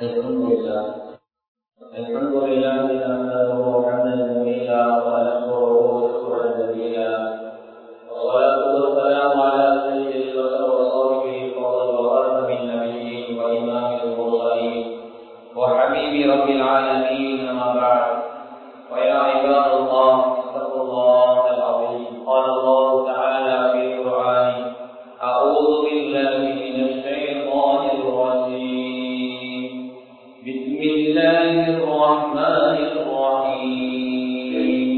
الحمد لله الحمد لله نحمده حمدا جميلا ونشكره شكرا جميلا والصلاة والسلام على سيد البشر وصحبه فضل وخاتم النبيين وإمام المرسلين وحبيب رب العالمين أما بعد ويا عباد الله اتقوا الله العظيم قال الله تعالى في القرآن أعوذ بالله من الشيطان الرجيم بسم الله الرحمن الرحيم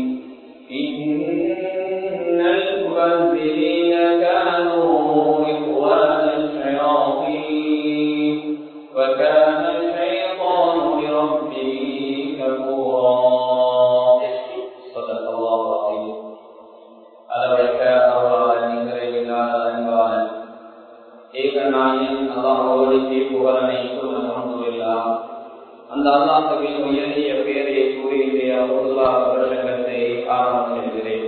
إن المبذرين كانوا إخوان الشياطين وكان الشيطان لربه كفورا صدق الله العظيم அளவற்ற அருளாளன் நிறைவில்லாத அன்பாளன் ஏகநாயன் அல்லாஹோடு புகழனைக்கும் அல்ஹம்துலில்லா அந்த அல்லாஹ்வின் உயரிய பேரை கூறி இன்றைய அல்லாஹ் வருஷத்தை ஆரம்பம் செய்கிறேன்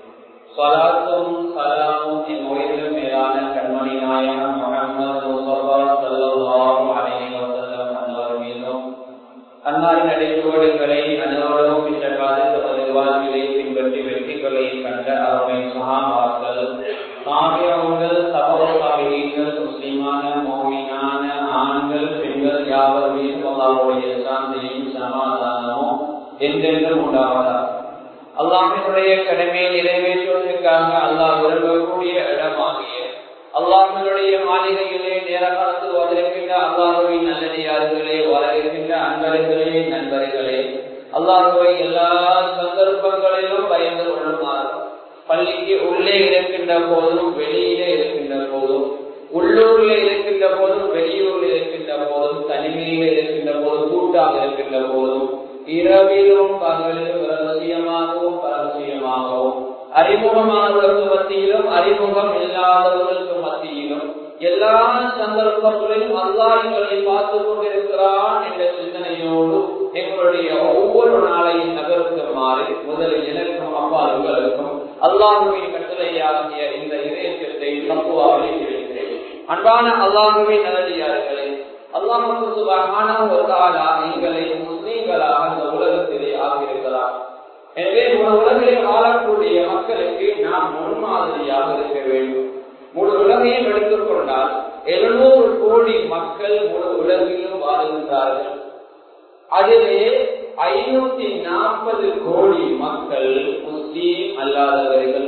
சலாத்தும் சலாமும் என் உயிரிலும் மேலான கண்மணி நாயகம் முகமது முஸ்தபா ஸல்லல்லாஹு அலைஹி வஸல்லம் அன்னவர் மீதும் அன்னாரின் அடைச்சுவடுகளை அன்னவரும் இந்த காலத்து வாழ்விலை பின்பற்றி வெற்றிகளை கண்ட அருமை சகாபாக்கள் சாமியவங்கள் சபவ சாமிகள் முஸ்லிமான மோமினான ஆண்கள் பெண்கள் யாவர் மீதும் அல்லாவுடைய சாந்தியும் சமாதானமும் என்றென்றும் உண்டாவதா அல்லாஹினுடைய கடமையை நிறைவேற்றுவதற்காக அல்லாஹ் விரும்பக்கூடிய இடமாகிய அல்லாஹினுடைய மாளிகையிலே நேர காலத்தில் வந்திருக்கின்ற அல்லாஹுவின் நல்லடியார்களே வளர்கின்ற அன்பர்களே நண்பர்களே அல்லாஹுவை எல்லா சந்தர்ப்பங்களிலும் பயந்து கொள்ளுமாறு பள்ளிக்கு உள்ளே இருக்கின்ற போதும் வெளியிலே இருக்கின்ற போதும் உள்ளூர்ல இருக்கின்ற போதும் வெளியூர்ல இருக்கின்ற போதும் தனிமையில இருக்கின்ற போதும் கூட்டாக இருக்கின்ற போதும் இரவிலும் பகலிலும் ரகசியமாகவும் பரசியமாகவும் அறிமுகமானவர்களுக்கு மத்தியிலும் அறிமுகம் இல்லாதவர்களுக்கு மத்தியிலும் எல்லா சந்தர்ப்பங்களிலும் அல்லாஹ் எங்களை பார்த்து கொண்டிருக்கிறான் என்ற சிந்தனையோடு எங்களுடைய ஒவ்வொரு நாளையும் நகர்த்துமாறு முதலில் எனக்கும் அப்பாவுகளுக்கும் அல்லாஹுவின் கட்டளையாகிய இந்த இதயத்தை தப்புவாக இருக்கிறேன் அன்பான அல்லாஹுவின் நல்லடியார்களே அல்லாஹுக்கு சுபகான ஒரு காலா எங்களை முஸ்லீம்களாக இந்த உலகத்திலே ஆகியிருக்கிறார் எனவே ஒரு உலகிலே வாழக்கூடிய மக்களுக்கு நாம் முன்மாதிரியாக இருக்க வேண்டும் முழு உலகையும் எடுத்துக்கொண்டால் எழுநூறு கோடி மக்கள் முழு உலகிலும் வாழ்கின்றார்கள் அதிலே ஐநூத்தி நாற்பது கோடி மக்கள் முஸ்லீம் அல்லாதவர்கள்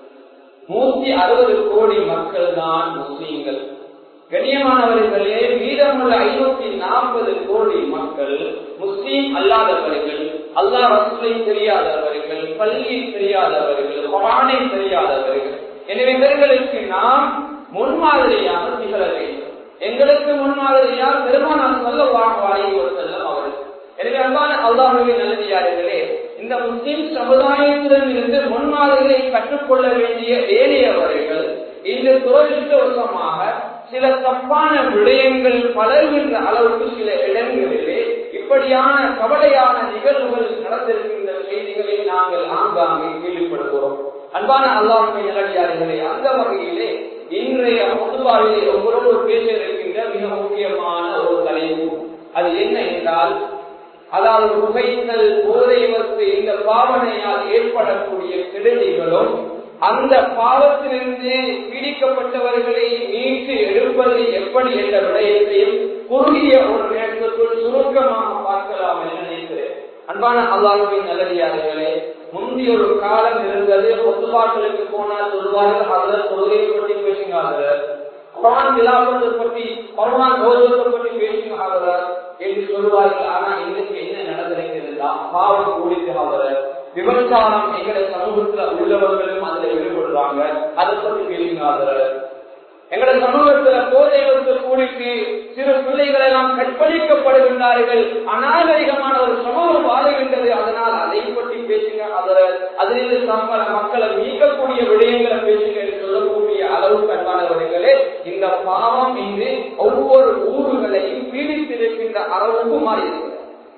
நூத்தி அறுபது கோடி மக்கள் தான் முஸ்லீம்கள் கண்ணியமானவர்களே மீதமுள்ள ஐநூத்தி நாற்பது கோடி மக்கள் முஸ்லீம் அல்லாதவர்கள் அல்லா ரசூலை தெரியாதவர்கள் பள்ளி தெரியாதவர்கள் குரானை தெரியாதவர்கள் எனவே இவர்களுக்கு நாம் முன்மாதிரியாக திகழ வேண்டும் எங்களுக்கு முன்மாதிரியால் பெருமானார் சொல்ல வாழி ஒரு செல்லம் அவர்கள் எனவே அன்பான அல்லாஹுவே நல்லதியார்களே இந்த முஸ்லிம் சமுதாயத்துடன் இருந்து முன்மாதிரிகளை கற்றுக்கொள்ள வேண்டிய ஏனையவர்கள் இந்த துரதிருஷ்டவசமாக சில தப்பான விடயங்கள் பலர்கின்ற அளவுக்கு சில இடங்களிலே இப்படியான கவலையான நிகழ்வுகள் நடந்திருக்கின்ற செய்திகளை நாங்கள் ஆங்காங்கே கேள்விப்படுகிறோம் அன்பான அல்லாஹுமே நிலடியார்களே அந்த வகையிலே இன்றைய பொதுவாரிலே ஒவ்வொரு பேச இருக்கின்ற மிக முக்கியமான ஒரு தலைப்பு அது என்ன என்றால் அதாவது புகைத்தல் போதைவத்து இந்த பாவனையால் ஏற்படக்கூடிய கெடுதிகளும் அந்த பாவத்திலிருந்து பீடிக்கப்பட்டவர்களை மீட்டு எடுப்பது எப்படி என்ற விடயத்தையும் குறுகிய ஒரு நேரத்திற்குள் சுருக்கமாக பார்க்கலாம் என நினைக்கிறேன் அன்பான அல்லாஹுவின் நல்லடியார்களே முந்தைய ஒரு காலம் இருந்தது பொதுவாக்களுக்கு போனால் சொல்வார்கள் அதில் தொழுகை பற்றி பேசுகிறார்கள் குரான் விழாபத்தை பற்றி குரான் கௌரவத்தை பற்றி பேசுகிறார்கள் என்று சொல்வார்கள் ஆனா இன்னைக்கு என்ன நடந்திருக்கிறதா பாவம் கூடிக்கிறார்கள் விபச்சாரம் எங்களுடைய சமூகத்துல உள்ளவர்களும் அதுல ஈடுபடுறாங்க அதை பற்றி பேசுகிறார்கள் எங்களுடைய சமூகத்துல போதைவத்து கூடிட்டு சிறு பிள்ளைகள் எல்லாம் கற்பழிக்கப்படுகின்றார்கள் அநாகரிகமான ஒரு சமூகம் வாழுகின்றது அதனால் அதை பற்றி பேசுங்க அதில் அதிலிருந்து சம்பள மக்களை நீக்கக்கூடிய விடயங்களை பேசுங்க என்று சொல்லக்கூடிய அளவுக்கு அன்பானவர்களே இந்த பாவம் இன்று ஒவ்வொரு ஊர்களையும் பீடித்திருக்கின்ற அளவுக்கு மாறி இருக்கிறது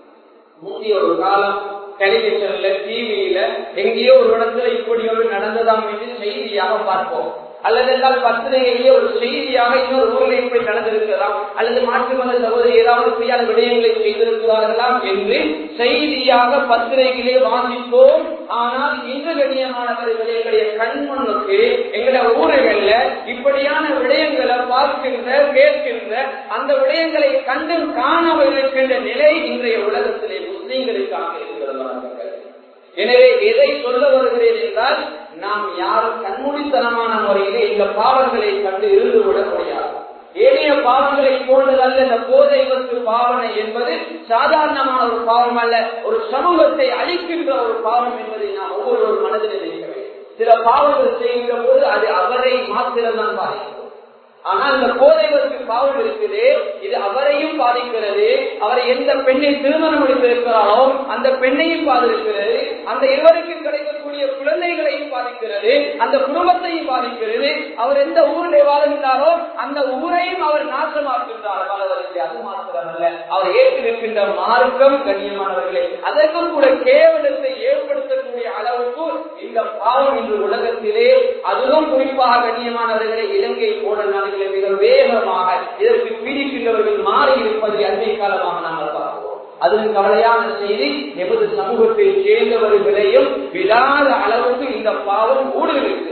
முந்தைய ஒரு காலம் டெலிவிஷன்ல டிவியில எங்கேயோ ஒரு இடத்துல இப்படி ஒரு நடந்ததாம் என்று செய்தியாக பார்ப்போம் அல்லது என்றால் பத்திரிகையிலே ஒரு செய்தியாக இன்னொரு ஊரில் இப்படி நடந்திருக்கலாம் அல்லது மாற்று மத சகோதரி ஏதாவது இப்படியான விடயங்களை செய்திருக்கிறார்களாம் என்று செய்தியாக பத்திரிகையிலே வாசிப்போம் ஆனால் இன்று கண்ணியமானவர்களே எங்களுடைய கண்மண்ணுக்கு எங்களுடைய ஊர்கள்ல இப்படியான விடயங்களை பார்க்கின்ற கேட்கின்ற அந்த விடயங்களை கண்டு காணாமல் இருக்கின்ற நிலை இன்றைய உலகத்திலே முஸ்லீம்களுக்காக இருக்கிறது எனவே எதை சொல்ல வருகிறேன் என்றால் நாம் யாரும் கண்மூடித்தனமான முறையிலே இந்த பாவங்களை கண்டு இருந்து விட முடியாது ஏனைய பாவங்களை போன்றதல்ல இந்த போதை வத்து பாவனை என்பது சாதாரணமான ஒரு பாவம் அல்ல ஒரு சமூகத்தை அழிக்கின்ற ஒரு பாவம் என்பதை நாம் ஒவ்வொரு மனதில் நினைக்க வேண்டும் சில பாவங்கள் செய்கின்ற போது அது அவரை மாத்திரம்தான் பாதிக்கும் ஆனால் இந்த போதைவருக்கு பாவம் இருக்குது இது அவரையும் பாதிக்கிறது அவரை எந்த பெண்ணை திருமணம் முடித்திருக்கிறாரோ அந்த பெண்ணையும் பாதிக்கிறது அந்த இருவருக்கும் கிடைக்கக்கூடிய குழந்தைகளையும் பாதிக்கிறது அந்த குடும்பத்தையும் பாதிக்கிறது அவர் எந்த ஊரில் வாழ்கின்றாரோ அந்த ஊரையும் அவர் நாசமாக்குகின்றார் பலவருக்கு அது மாத்திரமல்ல அவர் ஏற்றிருக்கின்ற மார்க்கம் கண்ணியமானவர்களே அதற்கும் கூட கேவலத்தை ஏற்படுத்தக்கூடிய அளவுக்கு இந்த பாவம் இன்று உலகத்திலே அதுவும் குறிப்பாக கண்ணியமானவர்களை இலங்கை போன்ற நாடுகளில் மிக வேகமாக இதற்கு பீடிக்கின்றவர்கள் மாறி இருப்பதை அண்மை காலமாக நாங்கள் பார்க்கிறோம் அதில் கவலையான செய்தி எமது சமூகத்தை சேர்ந்தவர்களையும் விழாத அளவுக்கு இந்த பாவம் ஊடுருவிருக்கிறது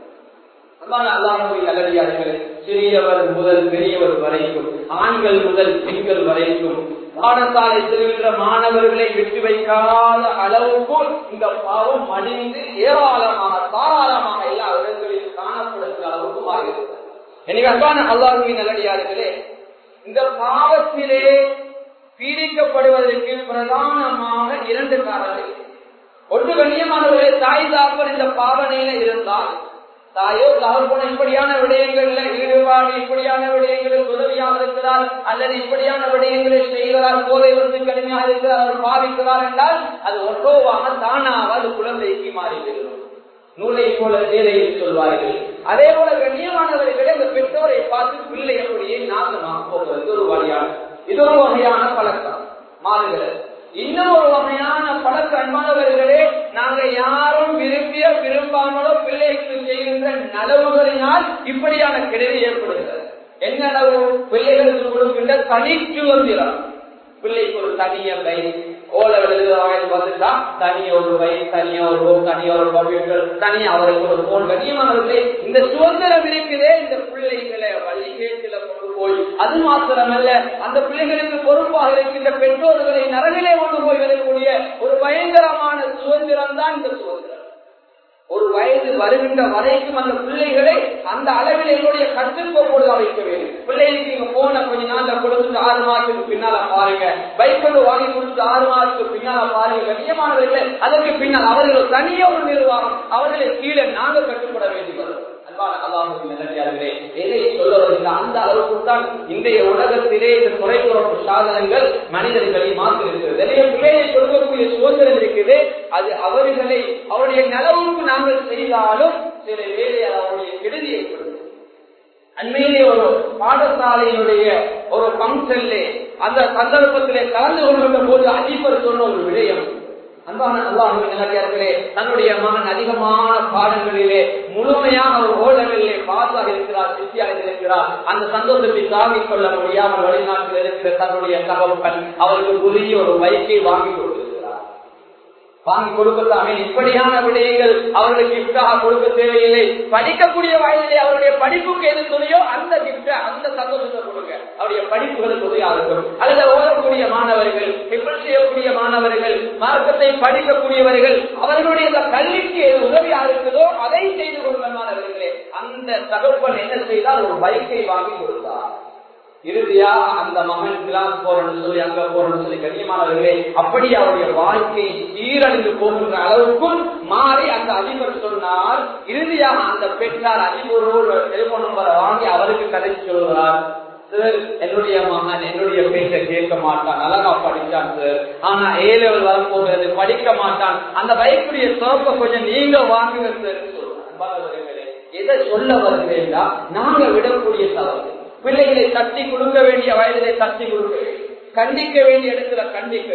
நல்லடியார்கள் சிறியவர் முதல் பெரியவர் வரைக்கும் ஆண்கள் முதல் பெண்கள் வரைக்கும் பாடசாலை செல்கின்ற மாணவர்களை விட்டு வைக்காத அளவுக்கு இந்த பாவம் மடிந்து ஏராளமாக தாராளமாக எல்லா இடங்களிலும் காணப்படுகிற அளவுக்கு மாறியிருக்கிறது எனவே அன்பான அல்லாஹுவின் நல்லடியார்களே இந்த பாவத்திலே பீடிக்கப்படுவதற்கு பிரதானமாக இரண்டு காரணங்கள் ஒன்று கண்ணியமானவர்களே தாய் தாப்பர் இந்த பாவனையில இருந்தால் தாயோ தகவல் இப்படியான விடயங்கள்ல ஈடுபாடு இப்படியான விடயங்களில் உதவியாக இருக்கிறார் அல்லது இப்படியான விடயங்களை செய்கிறார் போதை வந்து கடுமையாக இருக்கிறார் அவர் பாவிக்கிறார் என்றால் அது ஒட்டோவாக தானாக அது குழந்தைக்கு மாறிவிடும் நூலை போல சேலையில் சொல்வார்கள் அதே போல கண்ணியமானவர்களே அந்த பெற்றோரை பார்த்து பிள்ளை அப்படியே நாசமாக போகிறது ஒரு வழியான இது ஒரு வகையான பழக்கம் மாறுகிறது இன்னும் ஒரு வகையான பழக்க அன்பானவர்களே நாங்க யாரும் விரும்பிய விரும்பாமலோ பிள்ளைக்கு செய்கின்ற நலவுகளினால் இப்படியான கெடுதி ஏற்படுகிறது என்ன அளவு பிள்ளைகளுக்கு கொடுக்கின்ற தனிச்சுவந்திரம் பிள்ளைக்கு ஒரு தனிய பைக் ஓலை வந்துட்டா தனிய ஒரு பைக் தனியா ஒரு ரூம் தனியா ஒரு கம்ப்யூட்டர் தனியா அவருக்கு ஒரு போன் கண்ணியமானவர்களே இந்த சுதந்திரம் இருக்குதே இந்த பிள்ளைகளை வழிகேட்டில கொண்டு போய் அது மாத்திரமல்ல அந்த பிள்ளைகளுக்கு பொறுப்பாக இருக்கின்ற பெற்றோர்களை நரகிலே கொண்டு போய் வரக்கூடிய ஒரு பயங்கரமான சுதந்திரம் தான் இந்த சுதந்திரம் ஒரு வயது வருகின்ற வரைக்கும் அந்த பிள்ளைகளை அந்த அளவில் எங்களுடைய கட்டுக்கோப்போடு வைக்க வேண்டும் பிள்ளைகளுக்கு நீங்க போன கொஞ்ச நாள்ல கொடுத்துட்டு ஆறு மாதத்துக்கு பின்னால பாருங்க பைக்கொண்டு வாங்கி கொடுத்துட்டு ஆறு மாதத்துக்கு பின்னால பாருங்க கண்ணியமானவர்களே அதற்கு பின்னால் அவர்கள் தனியே ஒரு நிர்வாகம் அவர்களை கீழே நாங்க கட்டுப்பட வேண்டி வரும் எதை சொல்ல அந்த அளவுக்கு தான் இன்றைய உலகத்திலே இந்த தொலைத்தொடர்பு சாதனங்கள் மனிதர்களை மாற்றிருக்கிறது நிறைய பிள்ளையை கொடுக்கக்கூடிய சுதந்திரம் இருக்குது அது அவர்களை அவருடைய நலவுக்கு நாங்கள் செய்தாலும் சில வேலை அவருடைய கெடுதியை கொடுக்கும் அண்மையிலே ஒரு பாடசாலையினுடைய ஒரு பங்கன்ல அந்த சந்தர்ப்பத்திலே கலந்து கொள்கின்ற போது அதிபர் சொன்ன ஒரு விடயம் அன்பான அல்லாஹர்களே தன்னுடைய மகன் அதிகமான பாடங்களிலே முழுமையாக ஒரு ஓடங்களிலே பாசாக இருக்கிறார் சித்தியாக இருக்கிறார் அந்த சந்தோஷத்தை தாங்கிக் கொள்ள முடியாமல் வெளிநாட்டில் இருக்கிற தன்னுடைய தகவல்கள் அவருக்கு புதிய ஒரு பைக்கை வாங்கி கொடுத்திருக்கிறார் வாங்கி கொடுக்கத்தாமே இப்படியான விடயங்கள் அவர்களுக்கு கிஃப்டாக கொடுக்க தேவையில்லை படிக்கக்கூடிய வயதிலே அவருடைய படிப்புக்கு எது துணையோ அந்த கிஃப்ட அந்த சந்தோஷத்தை கொடுங்க அவருடைய படிப்புகளுக்கு உதவியாக இருக்கும் அல்லது ஓதக்கூடிய மாணவர்கள் எப்படி செய்யக்கூடிய மாணவர்கள் மார்க்கத்தை படிக்கக்கூடியவர்கள் அவர்களுடைய இந்த கல்விக்கு எது உதவியாக இருக்குதோ அதை செய்து கொள்கிற மாணவர்களே அந்த தகவல் என்ன செய்தால் ஒரு பைக்கை வாங்கி கொடுத்தார் இறுதியா அந்த மகன் கிளாஸ் போறன்னு சொல்லி அங்க போறன்னு சொல்லி கண்ணியமானவர்களே அப்படி அவருடைய வாழ்க்கை சீரழிந்து போகின்ற அளவுக்கும் மாறி அந்த அதிபர் சொன்னார் இறுதியாக அந்த பெற்றார் அதிபரோடு டெலிபோன் நம்பரை வாங்கி அவருக்கு கதைச்சு சொல்கிறார் சார் என்னுடைய மகன் என்னுடைய பேச்ச கேட்க மாட்டான் அழகா படிச்சான் சார் ஆனா ஏ லெவல் வரும்போது படிக்க மாட்டான் அந்த பைக்குடைய சிறப்பை கொஞ்சம் நீங்க வாங்குங்க சார் எதை சொல்ல வருகிறேன்னா நாங்க விடக்கூடிய தவறு பிள்ளைகளை தட்டி கொடுக்க வேண்டிய வயதிலே தட்டி கொடுக்க வேண்டும் கண்டிக்க வேண்டிய இடத்துல கண்டிக்க வேண்டும்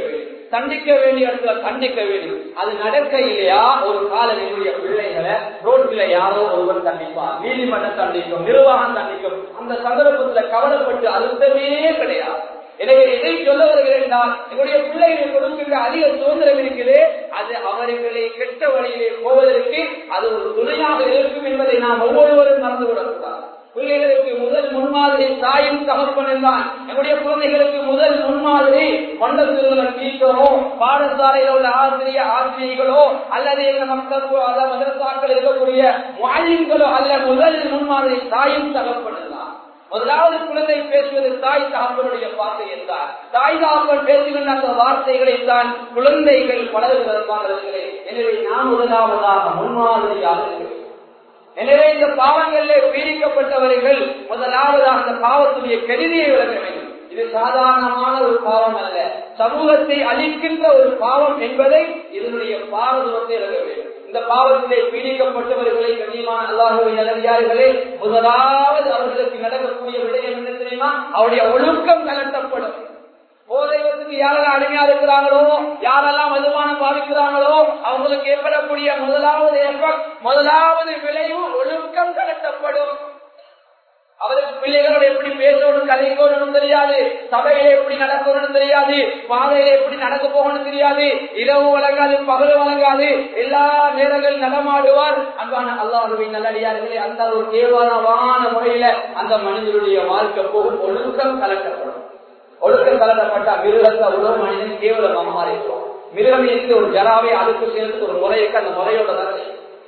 தண்டிக்க வேண்டிய இடத்துல தண்டிக்க வேண்டும் அது நடக்க இல்லையா ஒரு காலம் என்னுடைய பிள்ளைகளை ரோட்ல யாரோ ஒருவர் தண்டிப்பார் நீதிமன்றம் தண்டிக்கும் நிர்வாகம் தண்டிக்கும் அந்த சந்தர்ப்பத்துல கவலைப்பட்டு அழுத்தமே கிடையாது எனவே எதை சொல்ல வருகிறேன் என்றால் என்னுடைய பிள்ளைகள் கொடுக்கின்ற அதிக சுதந்திரம் இருக்குது அது அவர்களை கெட்ட வழியிலே போவதற்கு அது ஒரு துணையாக இருக்கும் என்பதை நாம் ஒவ்வொருவரும் மறந்துவிடக்கூடாது பிள்ளைகளுக்கு முதல் முன்மாதிரி தாயும் தகப்பனும் தான் என்னுடைய குழந்தைகளுக்கு முதல் முன்மாதிரி மண்டலத்தில் டீச்சரோ பாடசாலையில் உள்ள ஆசிரிய ஆசிரியர்களோ அல்லது எங்க மக்கள் மதரசாக்கள் இருக்கக்கூடிய வாயில்களோ அல்ல முதல் முன்மாதிரி தாயும் தகப்பனும் தான் முதலாவது குழந்தை பேசுவது தாய் தகப்பனுடைய வார்த்தை என்றார் தாய் தகப்பன் பேசுகின்ற அந்த வார்த்தைகளை தான் குழந்தைகள் பழகுவதற்கான எனவே நான் முதலாவதாக முன்மாதிரியாக இருக்கிறேன் எனவே இந்த பாவங்களிலே பீடிக்கப்பட்டவர்கள் முதலாவதாக அந்த பாவத்துடைய கருதியை விளக்க வேண்டும் இது சாதாரணமான ஒரு பாவம் அல்ல சமூகத்தை அழிக்கின்ற ஒரு பாவம் என்பதை இதனுடைய பாவத்துவத்தை விளக்க வேண்டும் இந்த பாவத்திலே பீடிக்கப்பட்டவர்களை கண்ணியமான அல்லாஹுவை நல்லடியார்களே முதலாவது அவர்களுக்கு நடக்கக்கூடிய விடயம் என்ன தெரியுமா அவருடைய ஒழுக்கம் கலட்டப்படும் போதைவத்துக்கு யாரெல்லாம் அடிமையா இருக்கிறாங்களோ யாரெல்லாம் மதுபானம் பாதிக்கிறாங்களோ அவங்களுக்கு ஏற்படக்கூடிய முதலாவது முதலாவது விளைவு ஒழுக்கம் கலட்டப்படும் அவருக்கு பிள்ளைகளோட எப்படி பேசணும் கதைக்கணும் தெரியாது சபையில எப்படி நடக்கணும் தெரியாது பாதையில எப்படி நடக்க போகணும் தெரியாது இரவு வழங்காது பகல் வழங்காது எல்லா நேரங்கள் நடமாடுவார் அன்பான அல்லாஹுவின் நல்லடியார்களே அந்த ஒரு கேவலமான முறையில அந்த மனிதனுடைய வாழ்க்கை போகும் ஒழுக்கம் கலக்கப்படும் ஒழுக்கம் கலக்கப்பட்ட மிருகத்தை உலக மனிதன் கேவலமாக மாறிடுவோம் மிருகம் இருந்து ஒரு ஜராவை அதுக்கு சேர்த்து ஒரு முறைக்கு அந்த முறையோட தான்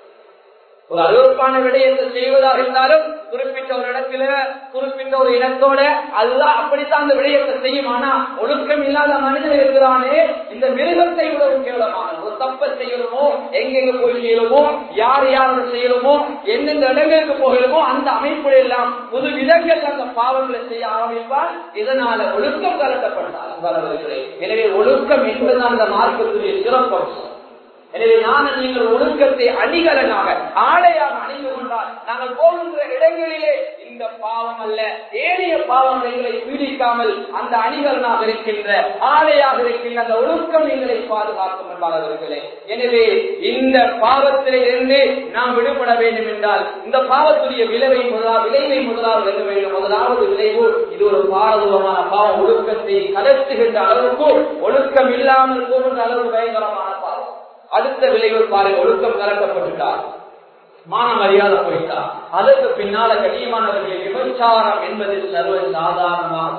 ஒரு அருவப்பான விடயத்தை செய்வதாக இருந்தாலும் குறிப்பிட்ட ஒரு இடத்துல குறிப்பிட்ட ஒரு இனத்தோட அதுதான் அப்படித்தான் அந்த விடயத்தை செய்யும் ஆனா ஒழுக்கம் இல்லாத மனிதன் இருக்கிறானே இந்த மிருகத்தை விட கேவலமான ஒரு தப்பை செய்யணுமோ எங்கெங்க போய் செய்யணுமோ யார் யாரோட செய்யணுமோ எந்தெந்த இடங்களுக்கு போகணுமோ அந்த அமைப்புல எல்லாம் புது விதங்கள் அந்த பாவங்களை செய்ய ஆரம்பிப்பால் இதனால ஒழுக்கம் கலட்டப்பட்டார் எனவே ஒழுக்கம் என்பதுதான் அந்த மார்க்கத்துடைய சிறப்பு எனவே நானும் நீங்கள் ஒழுக்கத்தை அணிகலனாக ஆடையாக அணிந்து கொண்டால் நாங்கள் போகின்ற இடங்களிலே இந்த பாவம் அல்ல ஏனைய பாவங்களை பீடிக்காமல் அந்த அணிகலனாக இருக்கின்ற ஆடையாக இருக்கின்ற அந்த ஒழுக்கம் எங்களை பாதுகாக்கும் என்பார்களே எனவே இந்த பாவத்திலே இருந்து நாம் விடுபட வேண்டும் என்றால் இந்த பாவத்துடைய விளைவை முதலாவது விளைவை முதலாவது வெல்ல வேண்டும் முதலாவது விளைவு இது ஒரு பாரதூரமான பாவம் ஒழுக்கத்தை கலத்துகின்ற அளவுக்கு ஒழுக்கம் இல்லாமல் போகின்ற அளவு பயங்கரமான பாவம் அடுத்த விளைவு பாருங்க ஒழுக்கம் கலக்கப்பட்டுட்டார் மான மரியாதை போயிட்டார் அதற்கு பின்னால கண்ணியமானவர்கள் விபச்சாரம் என்பது சர்வ சாதாரணமாக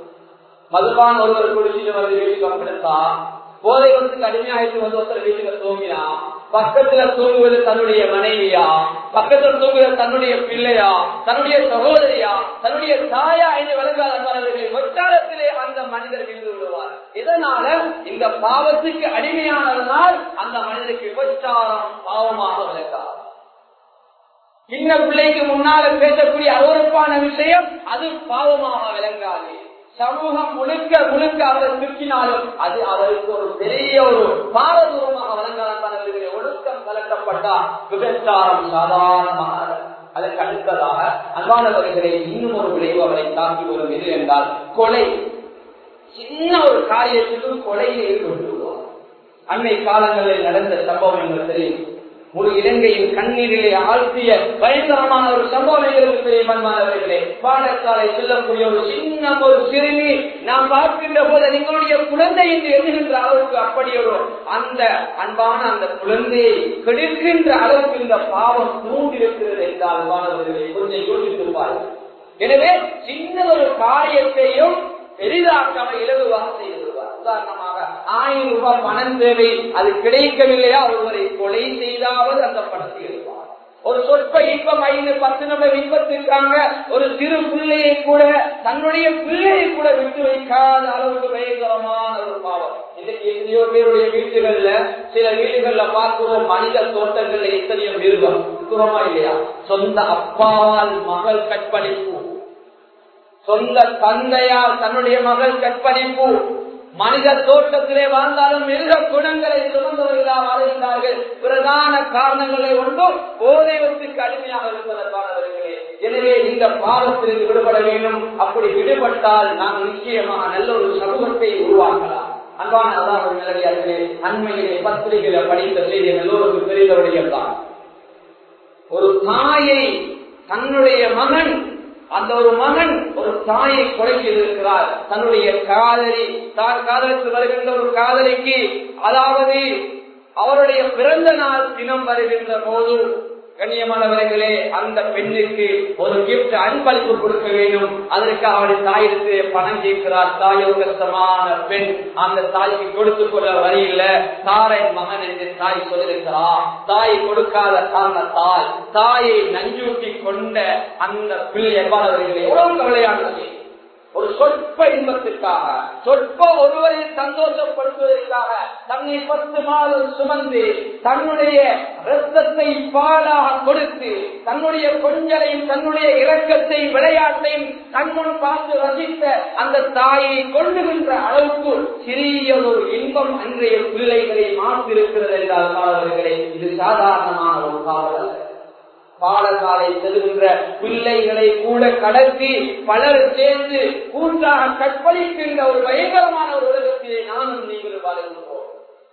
மதுபான் ஒருவர் குடிச்சிட்டு வந்து வீட்டுக்கு அப்படித்தா போதை வந்து கடுமையாயிட்டு வந்து ஒருத்தர் வீட்டுக்கு தூங்கினா பக்கத்துல தூங்குவது தன்னுடைய மனைவியா பக்கத்துல தூங்குவது தன்னுடைய பிள்ளையா தன்னுடைய சகோதரியா தன்னுடைய தாயா என்று விளங்காதவர்களை ஒற்றாரத்திலே அந்த மனிதர் விழுந்து விடுவார் இதனால இந்த பாவத்துக்கு அடிமையானதனால் அந்த மனிதருக்கு விபச்சாரம் பாவமாக விளக்காது சின்ன பிள்ளைக்கு முன்னால பேசக்கூடிய அருவறுப்பான விஷயம் அது பாவமாக விளங்காது சமூகம் முழுக்க முழுக்க அவர் திருப்பினாலும் அது அவருக்கு ஒரு பெரிய ஒரு பாரதூரமாக வழங்காதவர்களை ஒழுக்கம் கலக்கப்பட்டா விபச்சாரம் சாதாரணமாக அதற்கு அடுத்ததாக அன்பானவர்களை இன்னும் ஒரு விளைவு அவரை தாக்கி வரும் எது என்றால் கொலை சின்ன ஒரு காரியத்திலும் கொலையில் ஈடுபட்டு அன்னை காலங்களில் நடந்த சம்பவங்கள் தெரியும் ஒரு இலங்கையின் கண்ணீரிலே ஆழ்த்திய பயங்கரமான ஒரு சம்பவம் எங்களுக்கு தெரியும் அன்பானவர்களே பாடசாலை செல்லக்கூடிய ஒரு சின்ன ஒரு சிறுமி நாம் பார்க்கின்ற போது எங்களுடைய குழந்தை என்று எண்ணுகின்ற அளவுக்கு அப்படி ஒரு அந்த அன்பான அந்த குழந்தையை கெடுக்கின்ற அளவுக்கு இந்த பாவம் தூண்டிருக்கிறது என்றால் அன்பானவர்களை கொஞ்சம் யோசித்து பாருங்கள் எனவே சின்ன ஒரு காரியத்தையும் பெரிதாக்காம இலகுவாக செய்து விடுவார் உதாரணமாக ஆயிரம் ரூபாய் பணம் தேவை அது கிடைக்கவில்லையா ஒருவரை கொலை செய்தாவது அந்த பணத்தை எடுப்பார் ஒரு சொற்ப இன்பம் ஐந்து பத்து நபர் இன்பத்திற்காங்க ஒரு சிறு பிள்ளையை கூட தன்னுடைய பிள்ளையை கூட விட்டு வைக்காத அளவுக்கு பயங்கரமான ஒரு பாவம் இன்னைக்கு எத்தனையோ பேருடைய வீடுகள்ல சில வீடுகள்ல பார்க்கிறோம் மனித தோட்டங்கள்ல எத்தனையோ மிருகம் இருக்கிறோமா இல்லையா சொந்த அப்பாவால் மகள் கற்பழிப்பு சொந்த தந்தையால் தன்னுடைய மகள் கற்பழிப்பு மனித தோட்டத்திலே வாழ்ந்தாலும் மிருக குணங்களை சுமந்தவர்களாக வாழ்கின்றார்கள் பிரதான காரணங்களை ஒன்றும் போதைவத்துக்கு அடிமையாக இருப்பதற்கானவர்களே எனவே இந்த பாவத்திலிருந்து விடுபட வேண்டும் அப்படி விடுபட்டால் நாம் நிச்சயமாக நல்ல ஒரு சமூகத்தை உருவாக்கலாம் அன்பான அல்லாஹ் நிலடியார்களே அண்மையிலே பத்திரிகைகளை படித்த செய்தி எல்லோருக்கும் தெரிந்த விடயம் தான் ஒரு தாயை தன்னுடைய மகன் அந்த ஒரு மகன் ஒரு தாயை கொலைக்கு இருக்கிறார் தன்னுடைய காதலி தான் காதலித்து வருகின்ற ஒரு காதலிக்கு அதாவது அவருடைய பிறந்த நாள் தினம் வருகின்ற போது கண்ணியமானவர்களே அந்த பெண்ணுக்கு ஒரு கிஃப்ட் அன்பளிப்பு கொடுக்க வேண்டும் அதற்கு அவருடைய தாயிற்கு பணம் கேட்கிறார் தாய் ஒரு கஷ்டமான பெண் அந்த தாய்க்கு கொடுத்து கொள்ள வழியில தாரை மகன் என்று தாய் சொல்லியிருக்கிறார் தாய் கொடுக்காத காரணத்தால் தாயை நஞ்சூட்டி கொண்ட அந்த பிள்ளை எவ்வாறவர்களே எவ்வளவு கவலையானது ஒரு சொற்ப இன்பத்திற்காக சொற்ப ஒருவரை சந்தோஷப்படுத்துவதற்காக தன்னை பத்து மாதம் சுமந்து தன்னுடைய ரத்தத்தை பாலாக கொடுத்து தன்னுடைய கொஞ்சலையும் தன்னுடைய இரக்கத்தை விளையாட்டையும் தன்முன் பார்த்து ரசித்த அந்த தாயை கொள்ளுகின்ற அளவுக்கு சிறிய ஒரு இன்பம் அன்றைய பிள்ளைகளை மாற்றிருக்கிறது என்றால் மாணவர்களே இது சாதாரணமான ஒரு காவல் அல்ல பாடசாலை செல்கின்ற பிள்ளைகளை கூட கடத்தி பலர் சேர்ந்து கூட்டாக கற்பழிக்கின்ற ஒரு பயங்கரமான ஒரு உலகத்திலே நானும் நீங்கள் வாழ்கின்றோம்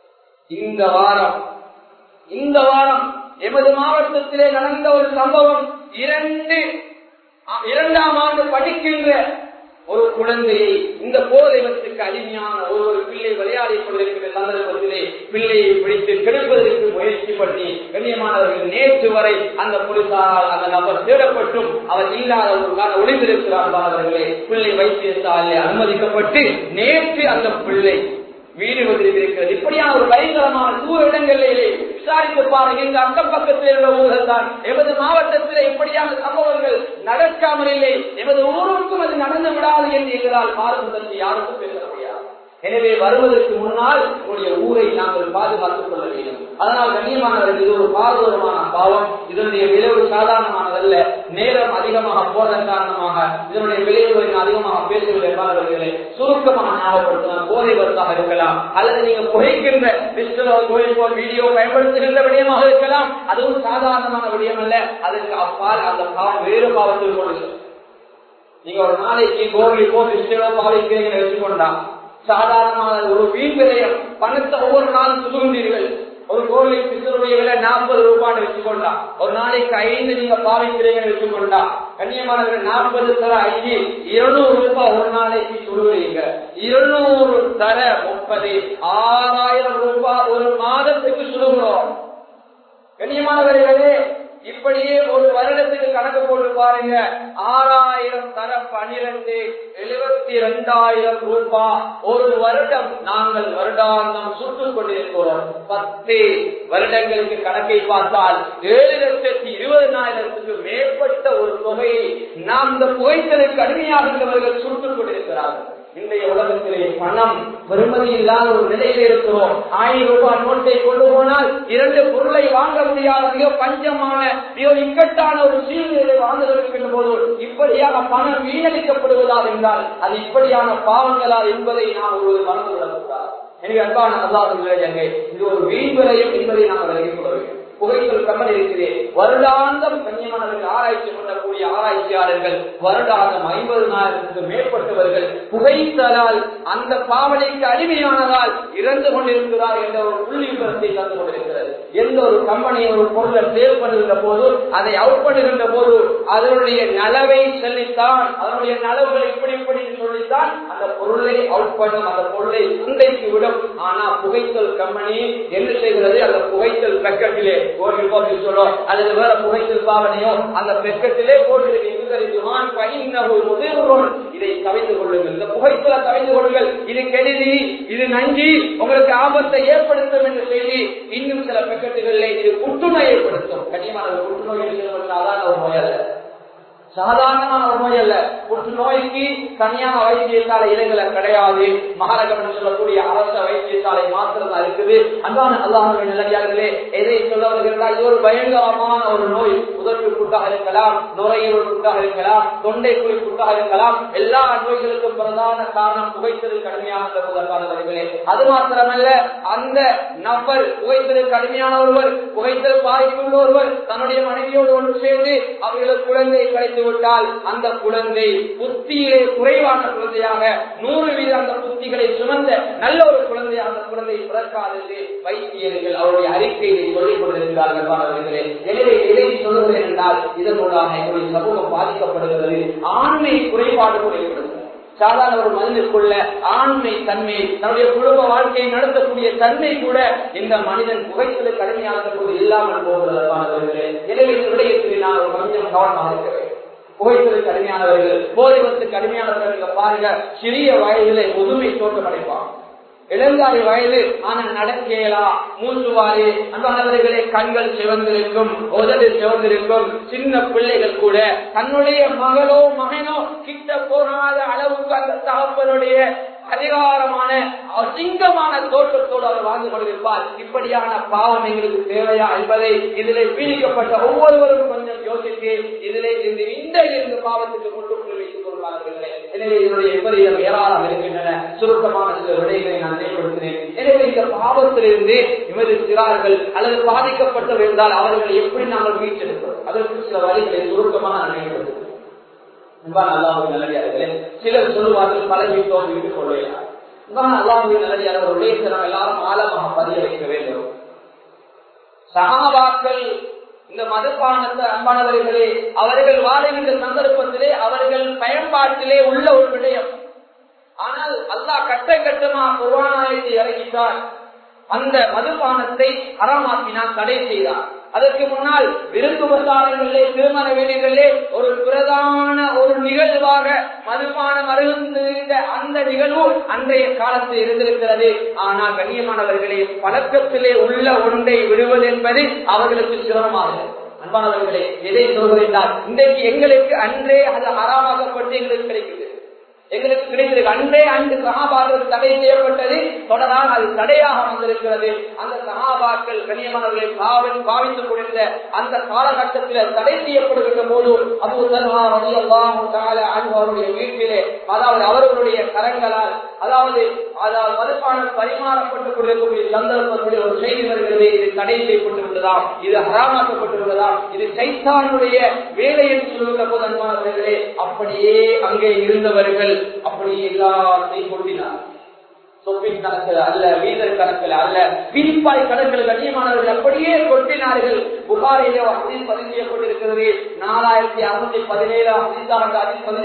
இந்த வாரம் இந்த வாரம் எமது மாவட்டத்திலே நடந்த ஒரு சம்பவம் இரண்டு இரண்டாம் ஆண்டு படிக்கின்ற ஒரு குழந்தையை இந்த போதைவத்துக்கு அடிமையான ஒரு ஒரு பிள்ளை விளையாடி கொண்டிருக்கிற சந்தர்ப்பத்திலே பிள்ளையை பிடித்து கெடுப்பதற்கு முயற்சி பண்ணி கண்ணியமானவர்கள் நேற்று வரை அந்த போலீசாரால் அந்த நபர் தேடப்பட்டும் அவர் இல்லாத ஒரு கால ஒளிந்திருக்கிறார் அவர்களே பிள்ளை வைத்தியசாலை அனுமதிக்கப்பட்டு நேற்று அந்த பிள்ளை வீடு வந்திருக்கிறது இப்படியான ஒரு பயங்கரமான தூர இடங்களிலே விசாரித்து பாருங்க இந்த அக்கம் பக்கத்தில் உள்ள ஊர்கள் தான் எமது மாவட்டத்தில் இப்படியான சம்பவங்கள் நடக்காமல் இல்லை எமது ஊருக்கும் அது நடந்து விடாது என்று எங்களால் மாறுவதற்கு யாருக்கும் பேச முடியாது எனவே வருவதற்கு முன்னால் உங்களுடைய ஊரை நாங்கள் பாதுகாத்துக் கொள்ள வேண்டும் அதனால் கண்ணியமானவர்கள் இது ஒரு பாதுகாரமான பாவம் இதனுடைய விளைவு சாதாரணமானதல்ல நேரம் அதிகமாக போவதன் காரணமாக இதனுடைய விளைவுகளை அதிகமாக பேசுவது என்பவர்களே சுருக்கமாக ஞாபகப்படுத்தலாம் போதை வருதாக இருக்கலாம் அல்லது நீங்க புகைக்கின்ற கோயில் வீடியோ பயன்படுத்துகின்ற விடயமாக இருக்கலாம் அதுவும் சாதாரணமான விடயம் அல்ல அதற்கு அப்பால் அந்த பாவம் வேறு பாவத்தில் கொண்டு நீங்க ஒரு நாளைக்கு கோவில் போட்டு பாவிக்கிறீங்கன்னு வச்சுக்கொண்டா சாதாரணமான ஒரு வீண் விலையம் பணத்தை ஒவ்வொரு நாளும் சுதுகின்றீர்கள் ஒரு கோழி பிசருடைய விலை நாற்பது ரூபான்னு வச்சுக்கொண்டா ஒரு நாளைக்கு ஐந்து நீங்க பாவிக்கிறீங்கன்னு வச்சுக்கொண்டா கண்ணியமானவர்கள் நாற்பது தர ஐந்து இருநூறு ரூபாய் ஒரு நாளைக்கு சுடுவீங்க இருநூறு தர முப்பது ஆறாயிரம் ரூபாய் ஒரு மாதத்துக்கு சுடுகிறோம் கண்ணியமானவர்களே இப்படியே ஒரு வருடத்துக்கு கணக்கு போட்டு பாருங்க ஆறாயிரம் தரம் பனிரெண்டு எழுபத்தி இரண்டாயிரம் ரூபாய் ஒரு வருடம் நாங்கள் வருடாந்தம் சுட்டுக் கொண்டிருக்கிறோம் பத்து வருடங்களுக்கு கணக்கை பார்த்தால் ஏழு லட்சத்தி இருபதனாயிரத்துக்கு மேற்பட்ட ஒரு தொகையை நாம் இந்த புகைத்தலுக்கு அடிமையாகின்றவர்கள் சுட்டுக் கொண்டிருக்கிறார்கள் இன்றைய உலகத்திலே பணம் பெருமதி இல்லாத ஒரு நிலையில் இருக்கிறோம் ஆயிரம் ரூபாய் நோட்டை கொண்டு போனால் இரண்டு பொருளை வாங்க முடியாத மிக பஞ்சமான மிக இக்கட்டான ஒரு சூழ்நிலை வாழ்ந்திருக்கின்ற போது இப்படியாக பணம் வீணடிக்கப்படுவதால் என்றால் அது இப்படியான பாவங்களால் என்பதை நாம் ஒரு மறந்து விடக்கூடாது எனவே அன்பான அல்லாத இது ஒரு வீண் விலையும் என்பதை நாம் விலகிக் கொள்ள வேண்டும் புகைத்தல் கம்பெனி இருக்கிறேன் வருடாந்தம் கண்ணியமானவர்கள் ஆராய்ச்சி பண்ணக்கூடிய ஆராய்ச்சியாளர்கள் வருடாந்தம் ஐம்பதுனாயிரத்துக்கு மேற்பட்டவர்கள் புகைத்தலால் அந்த பாவனைக்கு அடிமையானதால் இறந்து கொண்டிருக்கிறார் என்ற ஒரு புள்ளி விவரத்தை தந்து கொண்டிருக்கிறது எந்த ஒரு கம்பெனி ஒரு பொருளை சேவ் பண்ணுகின்ற போது அதை அவுட் பண்ணுகின்ற போது அதனுடைய நலவை சொல்லித்தான் அதனுடைய நலவுகள் இப்படி இப்படி சொல்லித்தான் அந்த பொருளை அவுட் பண்ணும் அந்த பொருளை சந்தைக்கு விடும் ஆனா புகைத்தல் கம்பெனி என்ன செய்கிறது அந்த புகைத்தல் பேக்கெட்டிலே ஒரு ரூபாய் சொல்றோம் அல்லது வேற புகைத்தல் பாவனையோ அந்த பெக்கத்திலே போட்டிருக்கு இதை கவிழ்ந்து கொள்ளுங்கள் இந்த புகைத்தல கவிழ்ந்து கொள்ளுங்கள் இது கெடுதி இது நஞ்சி உங்களுக்கு ஆபத்தை ஏற்படுத்தும் என்று சொல்லி இன்னும் சில பெக்கெட்டுகளில் இது புற்றுநோய் ஏற்படுத்தும் கண்டிப்பான புற்றுநோய் சாதாரண ஒரு நோய் அல்ல சாதாரணமான ஒரு நோய் அல்ல புற்றுநோய்க்கு தனியான வைத்தியசாலை இடங்கள கிடையாது மகாநகரம் சொல்லக்கூடிய அரச வைத்தியசாலை மாத்திரம் தான் இருக்குது அன்பான அல்லாஹ் நிலையாளர்களே எதை சொல்ல வருகிறார் இது ஒரு பயங்கரமான ஒரு நோய் உதவி கூட்டாக இருக்கலாம் நுரையீரல் கூட்டாக இருக்கலாம் தொண்டை குழி கூட்டாக இருக்கலாம் எல்லா நோய்களுக்கும் பிரதான காரணம் புகைத்தல் கடுமையான முதற்கானவர்களே அது மாத்திரமல்ல அந்த நபர் புகைத்தல் கடுமையான ஒருவர் புகைத்தல் பாதிப்புள்ள ஒருவர் தன்னுடைய மனைவியோடு ஒன்று சேர்ந்து அவர்களுக்கு குழந்தை கிடைத்து கிடைத்து விட்டால் அந்த குழந்தை புத்தியிலே குறைவான குழந்தையாக நூறு வீத அந்த புத்திகளை சுமந்த நல்ல ஒரு குழந்தையாக அந்த குழந்தை பிறக்காது என்று வைத்தியர்கள் அவருடைய அறிக்கையை சொல்லிக் கொண்டிருக்கிறார்கள் மாணவர்களே எனவே எதை சொல்லுகிறேன் என்றால் இதன் மூலமாக எங்களுடைய சமூகம் பாதிக்கப்படுகிறது ஆண்மை குறைபாடு குறைபடுகிறது சாதாரண ஒரு மனிதனுக்குள்ள ஆண்மை தன்மை தன்னுடைய குடும்ப வாழ்க்கையை நடத்தக்கூடிய தன்மை கூட இந்த மனிதன் புகைத்தது கடுமையான போது இல்லாமல் போகிறதற்கானவர்களே எனவே இந்த விடயத்தில் நான் ஒரு கொஞ்சம் கவனமாக இருக்கிறேன் புகைத்தது கடுமையானவர்கள் போதைவத்து கடுமையானவர்கள் பாருங்க சிறிய வயதிலே முதுமை தோற்றம் அடைப்பான் இளங்காரி வயது ஆனால் நடக்கேலா மூச்சுவாரி அன்பானவர்களே கண்கள் சிவந்திருக்கும் உதடு சிவந்திருக்கும் சின்ன பிள்ளைகள் கூட தன்னுடைய மகளோ மகனோ கிட்ட போகாத அளவுக்கு அந்த தகப்பனுடைய அதிகாரமான அசிங்கமான தோற்றத்தோடு அவர் வாழ்ந்து கொண்டிருப்பார் இப்படியான பாவம் எங்களுக்கு தேவையா என்பதை இதிலே பீடிக்கப்பட்ட ஒவ்வொருவரும் கொஞ்சம் யோசித்து இதிலே இருந்து இந்த இருந்து பாவத்துக்கு முட்டுக்குள் வைத்துக் கொள்வார்களே எனவே இதனுடைய விபரீதம் ஏராளம் இருக்கின்றன சுருக்கமான சில விடைகளை நான் நினைவுபடுத்தினேன் எனவே இந்த பாவத்திலிருந்து விமர்சிக்கிறார்கள் அல்லது பாதிக்கப்பட்டவர் இருந்தால் அவர்களை எப்படி நாங்கள் மீட்டெடுப்போம் அதற்கு சில வழிகளை சுருக்கமாக நான் நினைவுபடுத்துகிறேன் அல்லாஹுவின் நல்லடியார்களே சிலர் சொல்லுவார்கள் பழகிட்டோம் வீட்டு கொள்ளையா அல்லாஹுவின் நல்லடியார்களுடைய நாம் எல்லாரும் ஆழமாக பதிய வைக்க வேண்டும் சகாபாக்கள் இந்த மதுபானத்தை அன்பானவர்களே அவர்கள் வாழுகின்ற சந்தர்ப்பத்திலே அவர்கள் பயன்பாட்டிலே உள்ள ஒரு விடயம் ஆனால் அல்லாஹ் கட்ட கட்டமா குர்வானாயத்தை இறங்கிட்டார் அந்த மதுபானத்தை அறமாக்கினான் தடை செய்தார் அதற்கு முன்னால் விருந்து பிரசாரங்களிலே திருமண வீடுகளிலே ஒரு பிரதான ஒரு நிகழ்வாக மதுபானம் அருகின்ற அந்த நிகழ்வு அன்றைய காலத்தில் இருந்திருக்கிறது ஆனால் கண்ணியமானவர்களே பழக்கத்திலே உள்ள ஒன்றை விடுவது என்பது அவர்களுக்கு சிரமமாக அன்பானவர்களே எதை சொல்கிறேன் இன்றைக்கு எங்களுக்கு அன்றே அது அறாமாகப்பட்டு எங்களுக்கு கிடைக்குது எங்களுக்கு கிடைத்தது அன்றே அன்று சகாபாக்கள் தடை செய்யப்பட்டது தொடரால் அது தடையாக வந்திருக்கிறது அந்த சகாபாக்கள் கண்ணியமானவர்களை பாவன் பாவித்துக் கொண்டிருந்த அந்த காலகட்டத்தில் தடை செய்யப்படுகின்ற போது அபு அவருடைய வீட்டிலே அதாவது அவர்களுடைய கரங்களால் அதாவது அதாவது மதுப்பானம் பரிமாறப்பட்டுக் கொண்டிருக்கக்கூடிய சந்தர்ப்பத்தில் ஒரு செய்தி வருகிறது இது தடை செய்யப்பட்டு விட்டதாம் இது ஹராமாக்கப்பட்டு விட்டதாம் இது சைத்தானுடைய வேலை என்று சொல்லுகிற போது அன்பானவர்களே அப்படியே அங்கே இருந்தவர்கள் அப்படியே எல்லாத்தையும் கொண்டினார் சொப்பின் கணக்கில் அல்ல வீதர் கணக்கில் அல்ல பீப்பாய் கணக்கில் கண்ணியமானவர்கள் அப்படியே கொட்டினார்கள் புகாரிலே அதில் பதிவு செய்யப்பட்டிருக்கிறது நாலாயிரத்தி அறுநூத்தி பதினேழாம் அதிசாக அதில் பதிவு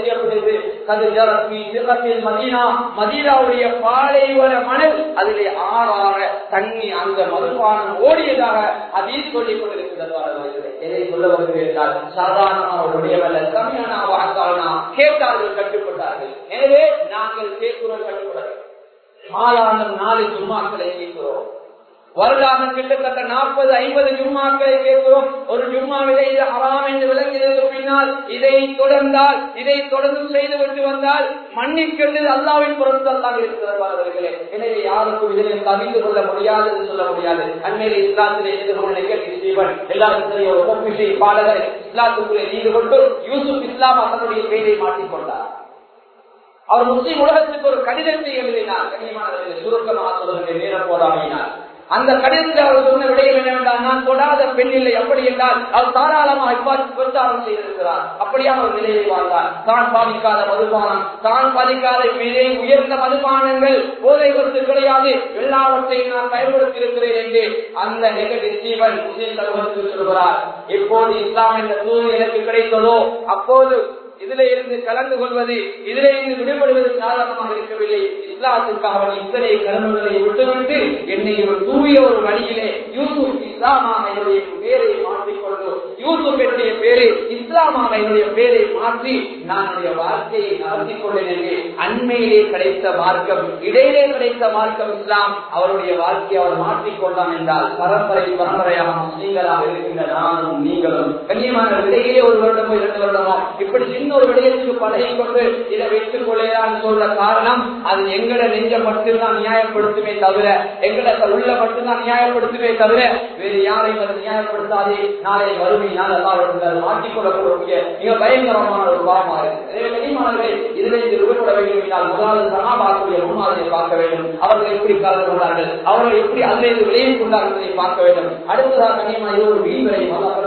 செய்யப்பட்டிருக்கிறது மதீனா மதீனாவுடைய பாலைவன மணல் அதிலே ஆறாக தண்ணி அந்த மதுபானம் ஓடியதாக அதில் சொல்லிக் கொண்டிருக்கிறது எதை சொல்ல வருகிறீர்கள் சாதாரணமான ஒரு விடயமல்ல கம்மியான வாழ்ந்தாலும் கேட்டார்கள் கட்டுப்பட்டார்கள் எனவே நாங்கள் கேட்கிறோம் கட்டுப்பட மாலாண்டம் நாலு ஜும்மாக்களை கேட்கிறோம் வருடாந்தம் கிட்டத்தட்ட நாற்பது ஐம்பது ஜும்மாக்களை கேட்கிறோம் ஒரு ஜும்மாவிலே இது ஹராம் என்று விளங்கியதற்கு பின்னால் இதை தொடர்ந்தால் இதை தொடர்ந்து செய்து விட்டு வந்தால் மன்னிக்கின்றது அல்லாவின் பொருட்கள் தான் இருக்கிறவர்களே எனவே யாருக்கும் இதில் கவிந்து கொள்ள முடியாது என்று சொல்ல முடியாது அண்மையிலே இஸ்லாத்திலே எதிர்கொள்ள நிகழ்ச்சி செய்வன் எல்லாருக்கும் ஒரு ஒப்பிசை பாடகர் இஸ்லாத்துக்குள்ளே ஈடுபட்டு யூசுப் இஸ்லாம் அதனுடைய பெயரை மாற்றிக்கொண்டார் அவர் முஸ்லீம் உலகத்துக்கு ஒரு கடிதத்தை எழுதினார் கண்ணியமானவர்களை சுருக்கமாக சொல்லுகிற நேரம் போதாமையினார் அந்த கடிதத்தில் அவர் சொன்ன விடயம் என்னவென்றால் நான் தொடாத பெண் இல்லை அப்படி என்றால் அவர் தாராளமாக பிரச்சாரம் செய்திருக்கிறார் அப்படியான ஒரு நிலையை வாழ்ந்தார் தான் பாதிக்காத மதுபானம் தான் பாதிக்காத விலை உயர்ந்த மதுபானங்கள் போதை கொடுத்து கிடையாது எல்லாவற்றையும் நான் பயன்படுத்தி இருக்கிறேன் என்று அந்த நிகழ்ச்சி ஜீவன் முஸ்லீம் சமூகத்துக்கு சொல்கிறார் எப்போது இஸ்லாம் என்ற தூது எனக்கு கிடைத்ததோ அப்போது இதுல இருந்து கலந்து கொள்வது இதுல இருந்து விடுபடுவது சாதாரணமாக இருக்கவில்லை இஸ்லாத்துக்காக இத்தனை கடமைகளை விட்டுவிட்டு என்னை ஒரு தூய ஒரு வழியிலே யூசுப் இஸ்லாமாக என்னுடைய பேரை மாற்றிக்கொண்டு யூசுப் என்னுடைய பேரை இஸ்லாமாக என்னுடைய பேரை மாற்றி நான் என்னுடைய வாழ்க்கையை நடத்தி கொண்டேன் என்று அண்மையிலே கிடைத்த மார்க்கம் இடையிலே கிடைத்த மார்க்கம் இஸ்லாம் அவருடைய வாழ்க்கையை அவர் மாற்றிக்கொண்டான் என்றால் பரம்பரை பரம்பரையாக முஸ்லீம்களாக இருக்கின்ற நானும் நீங்களும் கண்ணியமான இடையிலே ஒரு வருடமோ இரண்டு வருடமோ இப்படி சின்ன ஒரு விடயத்துக்கு பழகி கொண்டு இதை வைத்துக் கொள்ளலான்னு சொல்ற காரணம் அது எங்கட நெஞ்ச மட்டும்தான் நியாயப்படுத்துமே தவிர எங்கட உள்ள மட்டும்தான் நியாயப்படுத்துமே தவிர வேறு யாரையும் அதை நியாயப்படுத்தாதே நாளை வறுமை நாள் எல்லாம் மாற்றிக்கொள்ளக்கூடிய மிக பயங்கரமான ஒரு பாவமாக இருக்கு எனவே கனிமானவர்களே இதில் இருந்து விடுபட வேண்டும் என்றால் முதலாவது சனாபாக்குடைய முன்மாதிரியை பார்க்க வேண்டும் அவர்கள் எப்படி கலந்து கொண்டார்கள் அவர்கள் எப்படி அதிலிருந்து விளைவு கொண்டார்கள் என்பதை பார்க்க வேண்டும் அடுத்ததாக கனிமா இது ஒரு விதிமுறை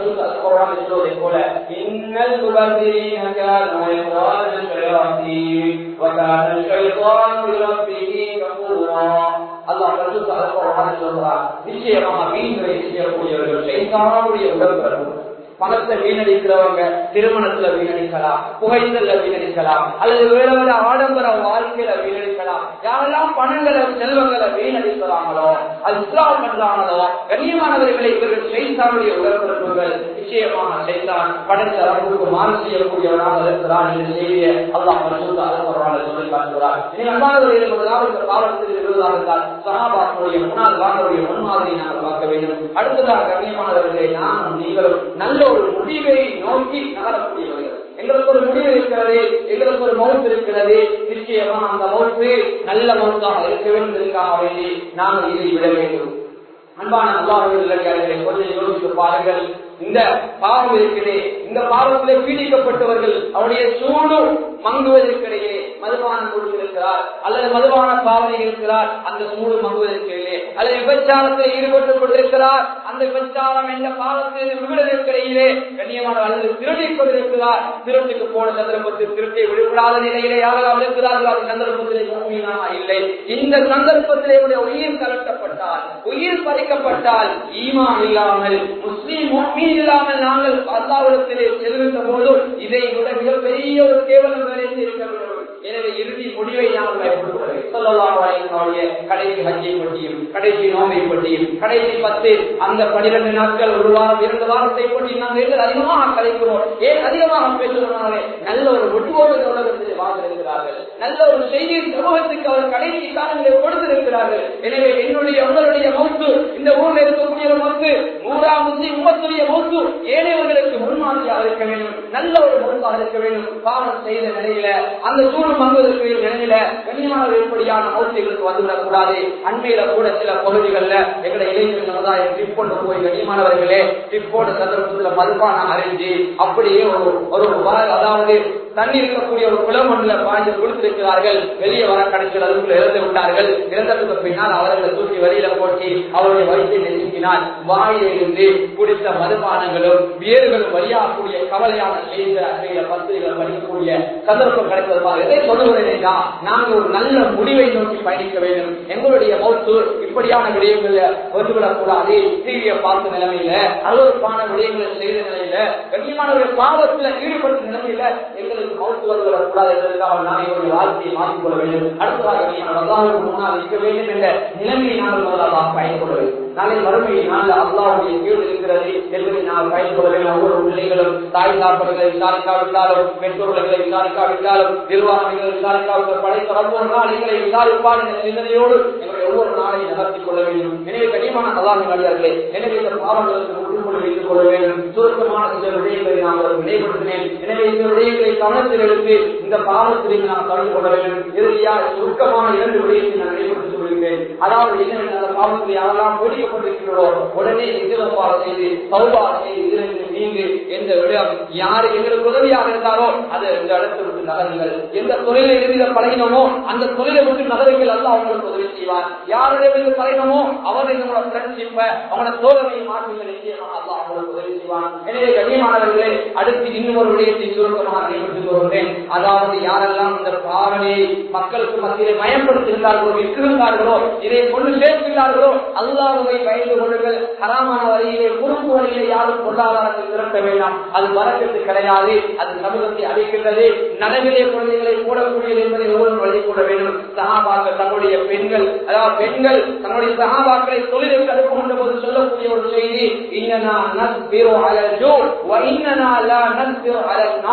சொல்வதை போல இன்னல் துபதிரீன كانوا يقرأون الشياطين وكان الشيطان لربه كفورا அல்லாஹ் பரிசுத்த அல்குர்ஆனில் சொல்றார் நிச்சயமாக வீண்களை செய்யக்கூடியவர்கள் ஷைத்தானுடைய உடல் பணத்தை வீணடிக்கிறவங்க திருமணத்துல வீணடிக்கலாம் புகைத்தல்ல வீணடிக்கலாம் அல்லது வேற வேற ஆடம்பர வாழ்க்கையில வீணடிக்கலாம் யாரெல்லாம் பணங்களை செல்வங்களை வீணடிக்கிறாங்களோ அது இஸ்லாம் பண்றாங்களோ கண்ணியமானவர்களை இவர்கள் சைத்தானுடைய உடற்பிறப்புகள் நிச்சயமாக சைத்தான் படைத்த அளவுக்கு மாறு செய்யக்கூடியவனாக இருக்கிறான் என்று செய்திய அல்லாஹ் பரிசுத்த அலுவலாளர் சொல்லி காட்டுகிறார் இனி அல்லாதவர்கள் முதலாவது இந்த காலத்தில் இருந்ததாக இருந்தால் சகாபாக்களுடைய முன்னாள் வாழ்வுடைய முன்மாதிரி நாங்கள் பார்க்க வேண்டும் அடுத்ததாக கண்ணியமானவர்களை நானும் நீங்களும் நல்ல ஒரு முடிவை நோக்கி நகரக்கூடியவர்கள் எங்களுக்கு ஒரு முடிவு இருக்கிறது எங்களுக்கு ஒரு மவுத்து இருக்கிறது நிச்சயமா அந்த மவுத்து நல்ல மவுத்தாக இருக்க வேண்டும் என்பதற்காக வேண்டி நாங்கள் இதை விட வேண்டும் அன்பான அல்லாஹர்களை கொஞ்சம் யோசித்து பாருங்கள் இந்த பாவம் இருக்கிறே இந்த பாவத்திலே பீடிக்கப்பட்டவர்கள் அவருடைய சூடு மங்குவதற்கிடையே மதுபானம் கொடுத்திருக்கிறார் அல்லது மதுபான பாவனை இருக்கிறார் அந்த சூடு மங்குவதற்கிடையே அல்லது விபச்சாரத்தில் ஈடுபட்டுக் கொண்டிருக்கிறார் அந்த விபச்சாரம் என்ற பாவத்தில் விடுவதற்கிடையிலே கண்ணியமான அல்லது திருடிக் கொண்டிருக்கிறார் திருட்டுக்கு போன சந்தர்ப்பத்தில் திருட்டை விடுபடாத நிலையிலே யாரெல்லாம் இருக்கிறார்கள் அந்த சந்தர்ப்பத்திலே மூமியனா இல்லை இந்த சந்தர்ப்பத்திலே இவருடைய உயிர் கலட்டப்பட்டால் உயிர் பறிக்கப்பட்டால் ஈமா இல்லாமல் முஸ்லீம் மூமீன் இல்லாமல் நாங்கள் அல்லாவிடத்திலே செல்கின்ற போதும் இதை விட மிகப்பெரிய ஒரு கேவலம் வேலை இருக்க வேண்டும் எனவே இறுதி முடிவை நாங்கள் பயன்படுத்துவதை கடைசி ஹஜ்ஜை பற்றியும் கடைசி நோம்பை பற்றியும் கடைசி பத்து அந்த பனிரெண்டு நாட்கள் ஒரு வாரம் இரண்டு வாரத்தை பற்றி நாங்கள் எங்கள் அதிகமாக கலைக்கிறோம் ஏன் அதிகமாக பேசுகிறோம் நல்ல ஒரு ஒட்டுவோடு உலகத்தில் வாழ்ந்திருக்கிறார்கள் நல்ல ஒரு செய்தியை சமூகத்துக்கு அவர் கடைசி காலங்களை கொடுத்திருக்கிறார்கள் எனவே என்னுடைய உங்களுடைய மௌத்து இந்த ஊரில் இருக்கக்கூடிய மௌத்து நூறா முஸ்லிம் உமத்துடைய மௌத்து ஏழையவர்களுக்கு முன்மாதிரியாக இருக்க வேண்டும் நல்ல ஒரு மௌத்தாக இருக்க வேண்டும் பாவம் செய்த நிலையில அந்த சூழல் மங்குவதற்கு நிலையில கண்ணியமான எப்படியான மௌத்திகளுக்கு வந்துவிடக் கூடாது அண்மையில கூட சில பகுதிகளில் எங்களை இளைஞர்கள் சமுதாயம் ட்ரிப் கொண்டு போய் கண்ணியமானவர்களே ட்ரிப் போன சந்தர்ப்பத்தில் மதுபானம் அறிஞ்சு அப்படியே ஒரு ஒரு வர- அதாவது தண்ணி இருக்கக்கூடிய ஒரு குளம் ஒன்றில் பாய்ந்து கொடுத்திருக்கிறார்கள் வெளியே வர கடைசியில் அதுக்குள்ள இறந்து விட்டார்கள் இறந்ததுக்கு பின்னால் அவர்களை தூக்கி வெளியில போட்டி அவருடைய வயிற்றை நெருங்கினால் வாயிலிருந்து குடித்த மதுபானங்களும் வேர்களும் வழியாகக்கூடிய கவலையான செய்திகள் அன்றைய பத்திரிகைகள் படிக்கக்கூடிய சந்தர்ப்பம் கிடைப்பதற்காக எதை சொல்லுகிறேன் நாங்கள் ஒரு நல்ல முடிவை நோக்கி பயணிக்க வேண்டும் எங்களுடைய மௌத்து இப்படியான விடயங்களை வந்துவிடக் கூடாது டிவியை பார்த்த நிலைமையில அலுவலப்பான விடயங்களை செய்த நிலையில கண்ணியமானவர்கள் பாவத்தில் ஈடுபட்ட நிலைமையில எங்களுக்கு மௌத்து வந்துவிடக் கூடாது என்பதற்காக நான் எங்களுடைய வாழ்க்கையை மாற்றிக்கொள்ள வேண்டும் அடுத்ததாக கண்ணியமான அல்லாஹ்வுக்கு முன்னால் இருக்க வேண்டும் என்ற நிலைமையை நாங்கள் முதலாக பயன்பட வேண்டும் நாளை மறுமையை நாள் அல்லாவுடைய கீழ் இருக்கிறது என்பதை நாம் பயன்பட வேண்டும் ஒவ்வொரு பிள்ளைகளும் தாய் தாப்பர்களை விசாரிக்காவிட்டாலும் பெற்றோர்களை விசாரிக்காவிட்டாலும் நிர்வாகங்களை விசாரிக்காவிட்டால் படைத்த ஒவ்வொரு நாள் எங்களை விசாரிப்பார் என்ற சிந்தனையோடு எங்களுடைய ஒவ்வொரு நாளையும் நகர்த்திக் கொள்ள வேண்டும் எனவே கனிமான கலாமின் அடியார்களே எனவே இந்த பாவங்களுக்கு முற்றுப்புள்ளி வைத்துக் கொள்ள வேண்டும் சுருக்கமான சில விடயங்களை நாம் உங்களுக்கு நினைவுபடுத்தினேன் எனவே இந்த விடயங்களை கவனத்தில் எடுத்து இந்த பாவத்திற்கு நாம் கலந்து கொள்ள வேண்டும் இறுதியாக சுருக்கமான இரண்டு விடயத்தை நான் நினைவுபடுத்திக் கொள்கிறேன் அதாவது என்னவென்றால் அந்த பாவத்தில் யாரெல்லாம் பிடிக்கப்பட்டிருக்கிறோ உடனே எதிர்ப்பாக செய்து சௌபா செய்து இதிலிருந்து நீங்கு எந்த விடம் யாரு எங்களுக்கு உதவியாக இருந்தாரோ அதை இந்த இடத்தை விட்டு நகருங்கள் எந்த தொழிலை இறுதியில பழகினோமோ அந்த தொழிலை விட்டு நகருங்கள் அல்ல அவங்களுக்கு உதவி செய்வார் யாரிடமிருந்து பழகினோமோ அவரை உங்களோட ஃப்ரெண்ட்ஷிப்பை அவங்களோட தோழமையை மாற்றுங்கள் நிச்சயமாக அல்ல அவங்களுக்கு உதவி செய்வான் எனவே கண்ணியமானவர்களே அடுத்து இன்னும் ஒரு விடயத்தை சுருக்கமாக நினைவுபடுத்திக் கொள்கிறேன் அதாவது யாரெல்லாம் இந்த பாவனையை மக்களுக்கு மத்தியிலே மயப்படுத்திருந்தார்களோ விற்கிருந்தார்களோ இதை கொண்டு சேர்க்கிறார்களோ அல்லாஹுவை பயந்து கொள்ளுங்கள் ஹராமான வழியிலே குறுக்கு வழியிலே யாரும் பொருளாதாரத்தை திரட்ட வேண்டாம் அது வரக்கத்து கிடையாது அது சமூகத்தை அழைக்கின்றது நனவிலே குழந்தைகளை போடக்கூடியது என்பதை ஒவ்வொரு வழி கூட வேண்டும் சகாபாக்கள் தன்னுடைய பெண்கள் அதாவது பெண்கள் தன்னுடைய சகாபாக்களை தொழிலுக்கு அனுப்பு கொண்ட போது சொல்லக்கூடிய ஒரு செய்தி இன்னனா நஸ்பிரு அலல் ஜூ வ இன்னனா லா நஸ்பிரு அலல் நார்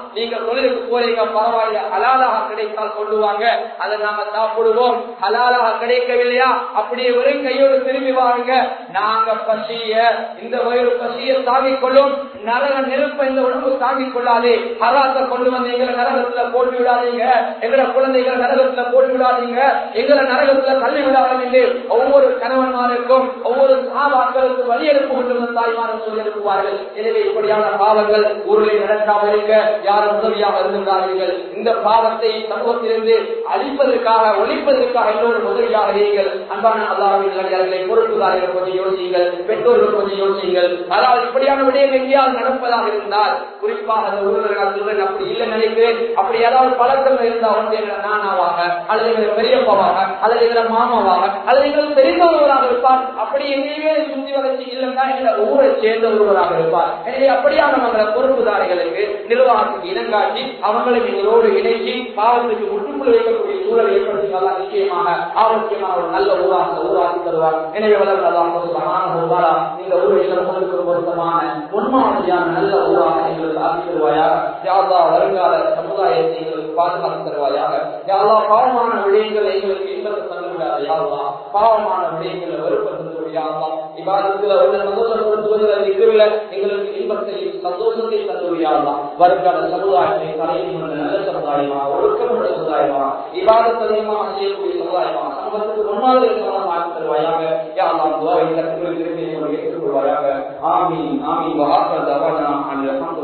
நீங்க தொழிலுக்கு போறீங்க பரவாயில்ல ஹலாலாக கிடைத்தால் கொள்ளுவாங்க அதை நாம சாப்பிடுவோம் ஹலாலாக கிடைக்கவில்லையா அப்படியே ஒரே கையோடு திரும்பி வாங்க நாங்க பசிய இந்த வயிறு பசிய தாங்கிக் கொள்ளும் நரக நெருப்ப இந்த உடம்பு தாங்கிக் கொள்ளாதே ஹராத்தை கொண்டு வந்து எங்களை நரகத்துல போட்டு விடாதீங்க எங்களை குழந்தைகளை நரகத்துல போட்டு விடாதீங்க எங்களை நரகத்துல தள்ளி விடாதீங்க ஒவ்வொரு கணவன்மாருக்கும் ஒவ்வொரு சாபாக்களுக்கும் வழி எடுப்பு கொண்டு வந்த தாய்மாரும் சொல்லி எழுப்புவார்கள் எனவே இப்படியான பாவங்கள் ஊரில் நடக்காமல் இருக்க யாரும் உதவியாக இருந்தார்கள் இந்த பாவத்தை சமூகத்திலிருந்து அழிப்பதற்காக ஒழிப்பதற்காக எல்லோரும் உதவியாக இருங்கள் அன்பான அல்லாஹர்களை பொறுப்புதாரிகள் கொஞ்சம் யோசியுங்கள் பெற்றோர்கள் கொஞ்சம் யோசியுங்கள் அதாவது இப்படியான விடயம் எங்கேயாவது நடப்பதாக இருந்தால் குறிப்பாக அந்த ஊரில் சொல்றேன் அப்படி இல்லை நினைக்கிறேன் அப்படி ஏதாவது பழக்கம் இருந்தால் ஒன்று எங்களை நானாவாக அல்லது எங்களை பெரியப்பாவாக அல்லது எங்களை மாமாவாக அல்லது எங்களுக்கு தெரிந்த ஒருவராக இருப்பார் அப்படி எங்கேயுமே சுற்றி வளர்ச்சி இல்லைன்னா எங்களை ஊரை சேர்ந்த ஒருவராக இருப்பார் எனவே அப்படியான மக்களை பொறுப்புதாரிகளுக்கு நிர்வாகத்துக்கு இனங்காட்டி அவங்களை எங்களோடு இணைச்சி பாவத்துக்கு முற்றுப்புள்ளி வைக்கக்கூடிய சூழலை ஏற்படுத்தினால நிச்சயமாக ஆரோக்கியமான ஒரு நல்ல ஊராக ஊராக்கி தருவார் எனவே வளர்ந்ததான் மகான இந்த ஊரை உங்களுக்கு பொருத்தமான முன்மாதிரியான நல்ல ஊராக எங்களுக்கு ஆக்கி தருவாயாக யாவா வருங்கால சமுதாயத்தை எங்களுக்கு பாதுகாத்து தருவாயாக யாவா பாவமான விடயங்களை எங்களுக்கு இன்பத்தை தந்துவிடாத யாவா பாவமான விடயங்களை வெறுப்பது யாவா இவ்வாறு உள்ள சந்தோஷப்படுத்துவதில் நிகழ்வுல எங்களுக்கு இன்பத்தையும் சந்தோஷத்தை தந்துவிடாதா வருங்கால சமுதாயத்தை தலையில் கொண்ட நல்ல சமுதாயமா ஒழுக்கமுள்ள சமுதாயமா இவாதத்ததிகமாக செய்யக்கூடிய சமுதாயமா சமூகத்துக்கு முன்னாள் மாற்றி தருவாயாக யாவா துவாவை தற்கொலை திருப்பி ஏற்றுக்கொள்வாயாக ஆமீன் ஆமீன் வாசல் தவறா அந்த